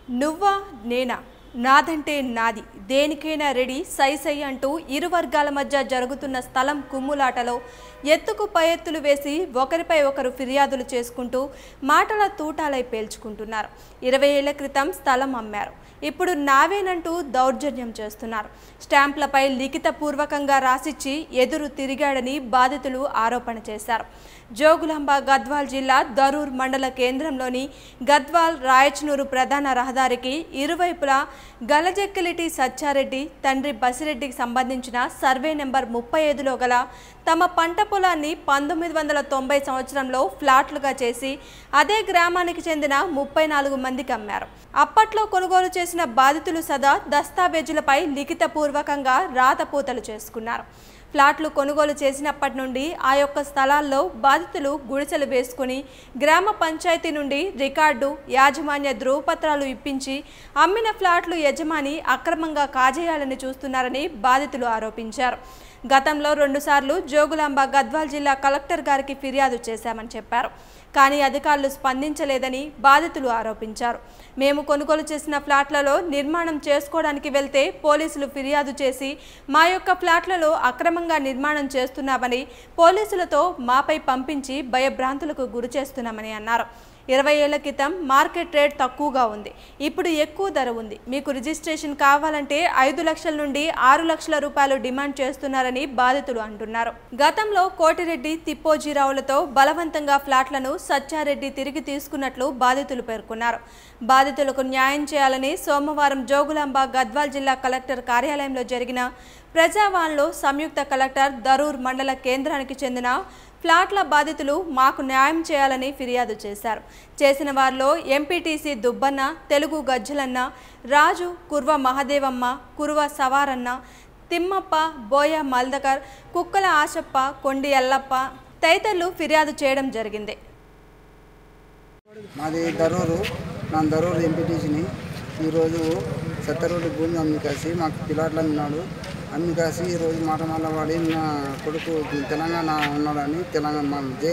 నువ్వా నేనా నాదంటే నాది దేనికైనా రెడీ సై సై అంటూ ఇరు వర్గాల మధ్య జరుగుతున్న స్థలం కుమ్ములాటలో ఎత్తుకు పై ఎత్తులు వేసి ఒకరిపై ఒకరు ఫిర్యాదులు చేసుకుంటూ మాటల తూటాలై పేల్చుకుంటున్నారు ఇరవై ఏళ్ల క్రితం స్థలం అమ్మారు ఇప్పుడు నావేనంటూ దౌర్జన్యం చేస్తున్నారు స్టాంప్లపై లిఖితపూర్వకంగా రాసిచ్చి ఎదురు తిరిగాడని బాధితులు ఆరోపణ చేశారు జోగులాంబ గద్వాల్ జిల్లా దరూర్ మండల కేంద్రంలోని గద్వాల్ రాయచనూరు ప్రధాన రహదారికి ఇరువైపులా గలజెక్కలిటి సచ్చారెడ్డి తండ్రి బసిరెడ్డికి సంబంధించిన సర్వే నెంబర్ ముప్పై ఐదులో గల తమ పంట పొలాన్ని పంతొమ్మిది వందల తొంభై సంవత్సరంలో ఫ్లాట్లుగా చేసి అదే గ్రామానికి చెందిన ముప్పై నాలుగు మందికి అమ్మారు అప్పట్లో కొనుగోలు చేసిన బాధితులు సదా దస్తావేజులపై లిఖితపూర్వకంగా రాతపూతలు చేసుకున్నారు ఫ్లాట్లు కొనుగోలు చేసినప్పటి నుండి ఆ యొక్క స్థలాల్లో బాధితులు గుడిసెలు వేసుకుని గ్రామ పంచాయతీ నుండి రికార్డు యాజమాన్య ధృవపత్రాలు ఇప్పించి అమ్మిన ఫ్లాట్లు యజమాని అక్రమంగా కాజేయాలని చూస్తున్నారని బాధితులు ఆరోపించారు గతంలో రెండుసార్లు జోగులాంబ గద్వాల్ జిల్లా కలెక్టర్ గారికి ఫిర్యాదు చేశామని చెప్పారు కానీ అధికారులు స్పందించలేదని బాధితులు ఆరోపించారు మేము కొనుగోలు చేసిన ఫ్లాట్లలో నిర్మాణం చేసుకోవడానికి వెళ్తే పోలీసులు ఫిర్యాదు చేసి మా యొక్క ఫ్లాట్లలో అక్రమంగా నిర్మాణం చేస్తున్నామని పోలీసులతో మాపై పంపించి భయభ్రాంతులకు గురి చేస్తున్నామని అన్నారు ఇరవై ఏళ్ల క్రితం మార్కెట్ రేట్ తక్కువగా ఉంది ఇప్పుడు ఎక్కువ ధర ఉంది మీకు రిజిస్ట్రేషన్ కావాలంటే ఐదు లక్షల నుండి ఆరు లక్షల రూపాయలు డిమాండ్ చేస్తున్నారని బాధితులు అంటున్నారు గతంలో కోటిరెడ్డి తిప్పోజీరావులతో బలవంతంగా ఫ్లాట్లను సచ్చారెడ్డి తిరిగి తీసుకున్నట్లు బాధితులు పేర్కొన్నారు బాధితులకు న్యాయం చేయాలని సోమవారం జోగులాంబ గద్వాల్ జిల్లా కలెక్టర్ కార్యాలయంలో జరిగిన ప్రజావాన్లో సంయుక్త కలెక్టర్ దరూర్ మండల కేంద్రానికి చెందిన ఫ్లాట్ల బాధితులు మాకు న్యాయం చేయాలని ఫిర్యాదు చేశారు చేసిన వారిలో ఎంపీటీసీ దుబ్బన్న తెలుగు గజ్జలన్న రాజు కుర్వ మహదేవమ్మ కురువ సవారన్న తిమ్మప్ప బోయ మల్దకర్ కుక్కల ఆశప్ప కొండి ఎల్లప్ప తదితరులు ఫిర్యాదు చేయడం జరిగింది మాది దరూరు నా దరూరు ఎంపీటీసీని ఈరోజు సత్తరోడ్డు భూమి అమ్మి కాసి మాకు పిలాట్లు అమ్మినాడు అమ్మి కాసి ఈరోజు మాట మళ్ళా వాడి నా కొడుకు తెలంగాణ ఉన్నాడని తెలంగాణ మన జే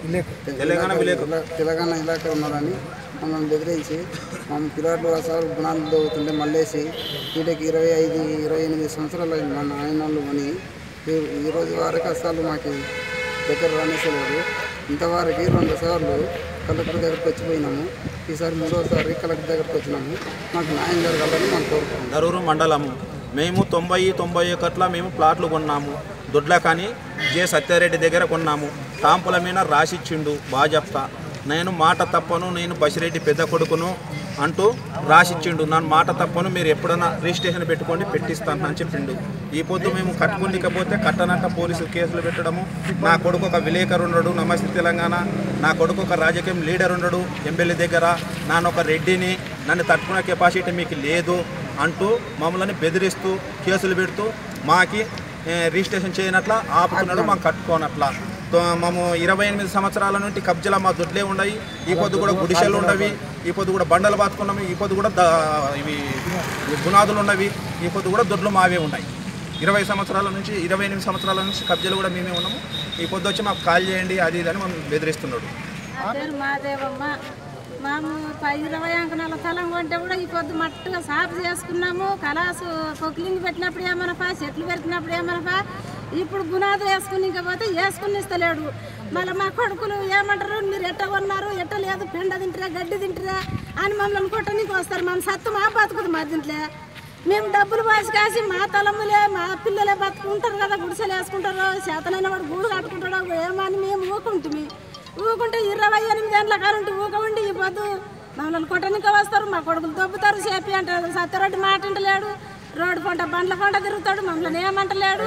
తెలంగాణ తెలంగాణ ఇలాఖ ఉన్నాడని మమ్మల్ని బెదిరించి మమ్మల్ని పిలాట్లు అసలు గుణాలు దొరుకుతుంటే మళ్ళేసి వీటికి ఇరవై ఐదు ఇరవై ఎనిమిది సంవత్సరాలు అయింది మా నాయన వాళ్ళు అని ఈ- ఈరోజు వరకు అసలు మాకు దగ్గర రానేసలేదు ఇంతవరకు రెండు సార్లు కలెక్టర్ దగ్గరికి వచ్చిపోయినాము ఈసారి మూడోసారి కలెక్టర్ దగ్గరికి వచ్చినాము మాకు న్యాయం జరగాలని మేము కోరుకుంటున్నాం దరూరు మండలము మేము తొంభై తొంభై ఒకట్ల మేము ప్లాట్లు కొన్నాము దొడ్ల కానీ జే సత్యారెడ్డి దగ్గర కొన్నాము టాంపుల మీద రాసిచ్చిండు బాగా చెప్తా నేను మాట తప్పను నేను బసిరెడ్డి పెద్ద కొడుకును అంటూ రాసిచ్చిండు నన్ను మాట తప్పను మీరు ఎప్పుడైనా రిజిస్ట్రేషన్ పెట్టుకోండి పెట్టిస్తాను అని చెప్పిండు ఈ పొద్దు మేము కట్టుకోలేకపోతే కట్టనట్ట పోలీసులు కేసులు పెట్టడము నా కొడుకు ఒక విలేకరు ఉండడు నమస్తే తెలంగాణ నా కొడుకు ఒక రాజకీయం లీడర్ ఉండడు ఎమ్మెల్యే దగ్గర నాన్న ఒక రెడ్డిని నన్ను తట్టుకునే కెపాసిటీ మీకు లేదు అంటూ మమ్మల్ని బెదిరిస్తూ కేసులు పెడుతూ మాకి ఏ, రిజిస్ట్రేషన్ చేయనట్ల ఆపుతున్నాడు మాకు కట్టుకోనట్ల తో- మేము ఇరవై ఎనిమిది సంవత్సరాల నుండి కబ్జలా మా దొడ్లే ఉన్నాయి ఈ పొద్దు కూడా గుడిసెలు ఉండవి ఈ పొద్దు కూడా బండలు బాతుకున్నాము ఈ పొద్దు కూడా ద- ఇవి గునాదులు ఉన్నవి ఈ పొద్దు కూడా దొడ్లు మావే ఉన్నాయి ఇరవై సంవత్సరాల నుంచి ఇరవై ఎనిమిది సంవత్సరాల నుంచి కబ్జలు కూడా మేమే ఉన్నాము ఈ పొద్దు వచ్చి మాకు కాల్ చేయండి అది ఇది అని మమ్మల్ని బెదిరిస్తున్నాడు నా పేరు మాదేవమ్మ మేము ప- ఇరవై అంకణాల స్థలం కొంటే కూడా ఈ పొద్దు మట్టుగా సాపు చేసుకున్నాము కలాసు పొక్లింగ్ పెట్టినప్పుడు ఏమనపా చెట్లు పెరికినప్పుడు ఏమనపా ఇప్పుడు గునాదులు వేసుకుని ఇంకా పోతే వేసుకుని ఇస్తలేడు మళ్ళీ మా కొడుకులు ఏమంటారు మీరు ఎట్ట కొన్నారు ఎట్ట లేదు పెండ తింటారా గడ్డి తింటారా అని మమ్మల్ని కొట్టడానికి వస్తారు మన సత్తు మా బతుకుదు మా దీంట్లో మేము డబ్బులు పాసి కాసి మా తలములే మా పిల్లలే బతుకుంటారు కదా గుడిసెలు వేసుకుంటారు చేతనైన వాడు గూడు కట్టుకుంటాడు ఏమని మేము ఊకుంటుంది ఊకుంటే ఇరవై ఎనిమిది ఏళ్ళ కరెంటు ఊక ఉండి ఈ పొద్దు మమ్మల్ని కొట్టనికి వస్తారు మా కొడుకులు దొబ్బుతారు చేపి అంటారు సత్యరెడ్డి మాట వింటలేడు రోడ్డు పంట బండ్ల పంట తిరుగుతాడు మమ్మల్ని ఏమంటలేడు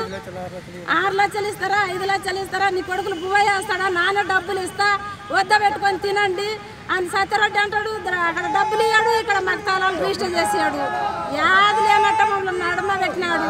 ఆరు లక్షలు ఇస్తారా ఐదు లక్షలు ఇస్తారా నీ కొడుకులు పువ్వు వేస్తాడా నాన్న డబ్బులు ఇస్తా వద్ద పెట్టుకొని తినండి అని సత్యరెడ్డి అంటాడు ద- అక్కడ డబ్బులు ఇవ్వడు ఇక్కడ మాకు తలాలు రిజిస్టర్ చేసాడు యాది లేనట్ట మమ్మల్ని నడమ పెట్టినాడు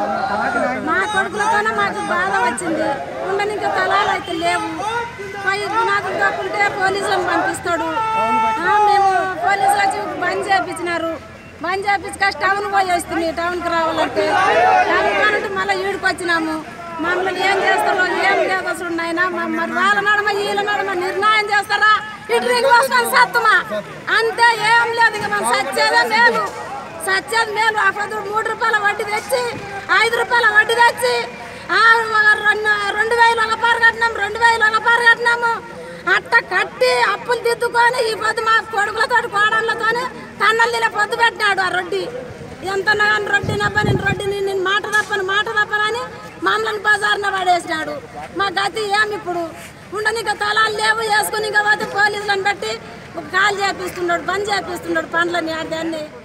మా కొడుకులతోనే మాకు బాధ వచ్చింది ఉండనికి తలాలు అయితే లేవు పోయి గుణాకులు తప్పుంటే పోలీసులను పంపిస్తాడు ఆ, మేము పోలీసులు వచ్చి బంద్ చేయించినారు బంద్ చేయించి టౌన్ పోయి వస్తుంది టౌన్కి రావాలంటే టౌన్ కానంటే మళ్ళీ ఈడికి వచ్చినాము మమ్మల్ని ఏం చేస్తారో ఏం లేదు అసలు నాయన మరి వాళ్ళ నడమ వీళ్ళ నడమ నిర్ణయం చేస్తారా ఇడ్లీకి పోసుకొని సత్తుమా అంతే ఏం లేదు ఇక మనం సచ్చేదే మేలు సచ్చేది మేలు ఆ పొద్దు మూడు రూపాయల వడ్డీ తెచ్చి ఐదు రూపాయల వడ్డీ తెచ్చి ఆ రెండు రెండు వేలు ఒక పారు కట్టినాము రెండు వేలు ఒక పారు కట్టినాము అట్ట కట్టి అప్పులు దిద్దుకొని ఈ పొద్దు మా కొడుకులతో కోడళ్ళతో కన్నలు తినే పొద్దు పెట్టినాడు ఆ రొడ్డి ఎంత నాన్న రొడ్డి నబ్బ నేను రొడ్డిని నేను మాట తప్పను మాట తప్పనని మమ్మల్ని బజార్న పడేసినాడు మా గతి ఏమి ఇప్పుడు ఉండనిక తలాలు లేవు వేసుకుని ఇంకా పోతే పోలీసులను పెట్టి కాల్ చేపిస్తున్నాడు బంద్ చేపిస్తున్నాడు పనులని దాన్ని